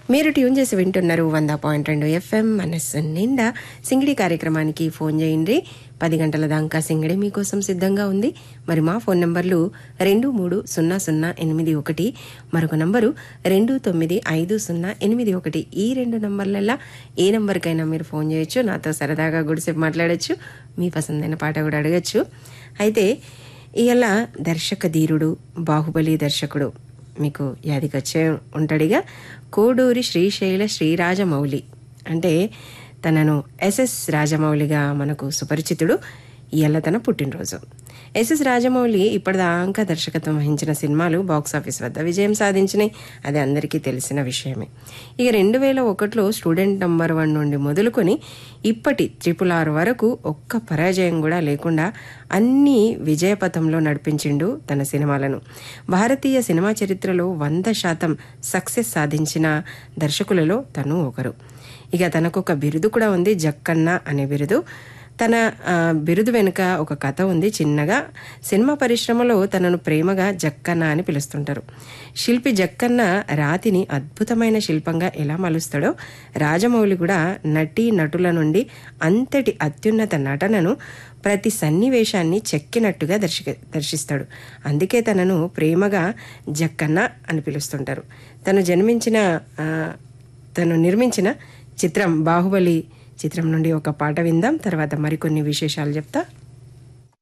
మీరు ట్యూన్ చేసి వింటున్నారు వంద పాయింట్ రెండు ఎఫ్ఎం మనస్సు నిండా సింగిడి కార్యక్రమానికి ఫోన్ చేయండి పది గంటల దాకా సింగిడి మీకోసం సిద్ధంగా ఉంది మరి మా ఫోన్ నంబర్లు రెండు మూడు సున్నా సున్నా ఎనిమిది ఒకటి మరొక నంబరు రెండు తొమ్మిది ఐదు సున్నా ఎనిమిది ఒకటి ఈ రెండు నంబర్లల్లా ఏ నంబర్కైనా మీరు ఫోన్ చేయొచ్చు నాతో సరదాగా గుడిసేపు మాట్లాడొచ్చు మీ పసందైన పాట కూడా అడగచ్చు అయితే ఇవాళ దర్శక ధీరుడు బాహుబలి దర్శకుడు మీకు యాదికొచ్చే ఉంటాడిగా కోడూరి శ్రీశైల శ్రీరాజమౌళి అంటే తనను ఎస్ఎస్ రాజమౌళిగా మనకు సుపరిచితుడు ఇవాళ తన పుట్టినరోజు ఎస్ఎస్ రాజమౌళి ఇప్పటిదాకా దర్శకత్వం వహించిన సినిమాలు బాక్సాఫీస్ వద్ద విజయం సాధించినాయి అది అందరికీ తెలిసిన విషయమే ఇక రెండు వేల ఒకటిలో స్టూడెంట్ నంబర్ వన్ నుండి మొదలుకొని ఇప్పటి త్రిపుల్ ఆర్ వరకు ఒక్క పరాజయం కూడా లేకుండా అన్ని విజయపథంలో నడిపించిండు తన సినిమాలను భారతీయ సినిమా చరిత్రలో వంద శాతం సక్సెస్ సాధించిన దర్శకులలో తను ఒకరు ఇక తనకు ఒక బిరుదు కూడా ఉంది జక్కన్న అనే బిరుదు తన ఆ, బిరుదు వెనుక ఒక కథ ఉంది చిన్నగా సినిమా పరిశ్రమలో తనను ప్రేమగా జక్కన్న అని పిలుస్తుంటారు శిల్పి జక్కన్న రాతిని అద్భుతమైన శిల్పంగా ఎలా మలుస్తాడో రాజమౌళి కూడా నటీ నటుల నుండి అంతటి అత్యున్నత నటనను ప్రతి సన్నివేశాన్ని చెక్కినట్టుగా దర్శక దర్శిస్తాడు అందుకే తనను ప్రేమగా జక్కన్న అని పిలుస్తుంటారు తను జన్మించిన ఆ, తను నిర్మించిన చిత్రం బాహుబలి చిత్రం నుండి ఒక పాట విందాం తర్వాత మరికొన్ని విశేషాలు చెప్తా